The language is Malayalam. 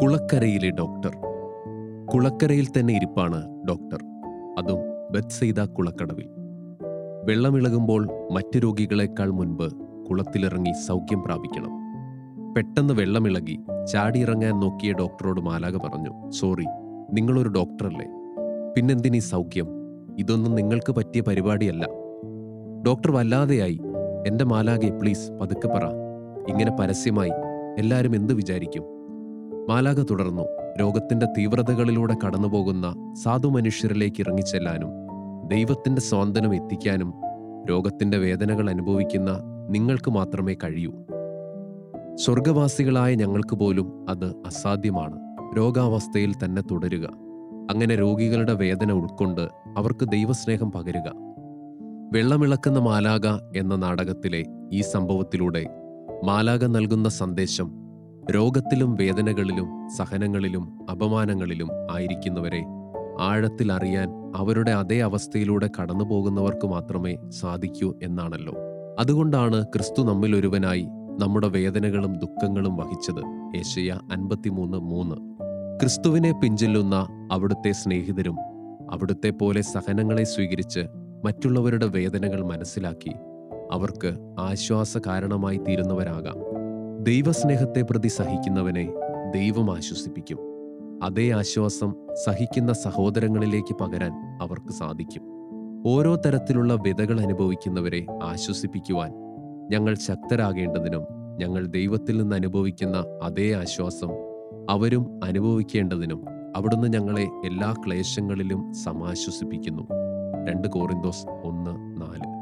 കുളക്കരയിലെ ഡോക്ടർ കുളക്കരയിൽ തന്നെ ഇരിപ്പാണ് ഡോക്ടർ അതും ബത്സെയ്ത കുളക്കടവിൽ വെള്ളമിളകുമ്പോൾ മറ്റു രോഗികളെക്കാൾ മുൻപ് കുളത്തിലിറങ്ങി സൗഖ്യം പ്രാപിക്കണം പെട്ടെന്ന് വെള്ളമിളകി ചാടിയിറങ്ങാൻ നോക്കിയ ഡോക്ടറോട് മാലാക പറഞ്ഞു സോറി നിങ്ങളൊരു ഡോക്ടറല്ലേ പിന്നെന്തിനീ സൗഖ്യം ഇതൊന്നും നിങ്ങൾക്ക് പറ്റിയ പരിപാടിയല്ല ഡോക്ടർ വല്ലാതെയായി എന്റെ മാലാകെ പ്ലീസ് പതുക്കെ പറ ഇങ്ങനെ പരസ്യമായി എല്ലാവരും എന്ത് വിചാരിക്കും മാലാക തുടർന്നു രോഗത്തിന്റെ തീവ്രതകളിലൂടെ കടന്നുപോകുന്ന സാധു മനുഷ്യരിലേക്ക് ഇറങ്ങിച്ചെല്ലാനും ദൈവത്തിന്റെ സ്വാന്തനം എത്തിക്കാനും രോഗത്തിന്റെ വേദനകൾ അനുഭവിക്കുന്ന നിങ്ങൾക്ക് മാത്രമേ കഴിയൂ സ്വർഗവാസികളായ ഞങ്ങൾക്ക് പോലും അത് അസാധ്യമാണ് രോഗാവസ്ഥയിൽ തന്നെ തുടരുക അങ്ങനെ രോഗികളുടെ വേദന ഉൾക്കൊണ്ട് അവർക്ക് ദൈവസ്നേഹം പകരുക വെള്ളമിളക്കുന്ന മാലാക എന്ന നാടകത്തിലെ ഈ സംഭവത്തിലൂടെ മാലാക നൽകുന്ന സന്ദേശം രോഗത്തിലും വേദനകളിലും സഹനങ്ങളിലും അപമാനങ്ങളിലും ആയിരിക്കുന്നവരെ ആഴത്തിൽ അറിയാൻ അവരുടെ അതേ അവസ്ഥയിലൂടെ കടന്നുപോകുന്നവർക്ക് മാത്രമേ സാധിക്കൂ എന്നാണല്ലോ അതുകൊണ്ടാണ് ക്രിസ്തു നമ്മിൽ ഒരുവനായി നമ്മുടെ വേദനകളും ദുഃഖങ്ങളും വഹിച്ചത് ഏഷ്യ അൻപത്തിമൂന്ന് മൂന്ന് ക്രിസ്തുവിനെ പിഞ്ചെല്ലുന്ന അവിടുത്തെ സ്നേഹിതരും അവിടുത്തെ പോലെ സഹനങ്ങളെ സ്വീകരിച്ച് മറ്റുള്ളവരുടെ വേദനകൾ മനസ്സിലാക്കി അവർക്ക് ആശ്വാസ കാരണമായി തീരുന്നവരാകാം ദൈവസ്നേഹത്തെ പ്രതി സഹിക്കുന്നവനെ ദൈവം ആശ്വസിപ്പിക്കും അതേ ആശ്വാസം സഹിക്കുന്ന സഹോദരങ്ങളിലേക്ക് പകരാൻ അവർക്ക് സാധിക്കും ഓരോ തരത്തിലുള്ള വ്യതകൾ അനുഭവിക്കുന്നവരെ ആശ്വസിപ്പിക്കുവാൻ ഞങ്ങൾ ശക്തരാകേണ്ടതിനും ഞങ്ങൾ ദൈവത്തിൽ നിന്ന് അനുഭവിക്കുന്ന അതേ ആശ്വാസം അവരും അനുഭവിക്കേണ്ടതിനും അവിടുന്ന് ഞങ്ങളെ എല്ലാ ക്ലേശങ്ങളിലും സമാശ്വസിപ്പിക്കുന്നു രണ്ട് കോറിന്തോസ് ഒന്ന് നാല്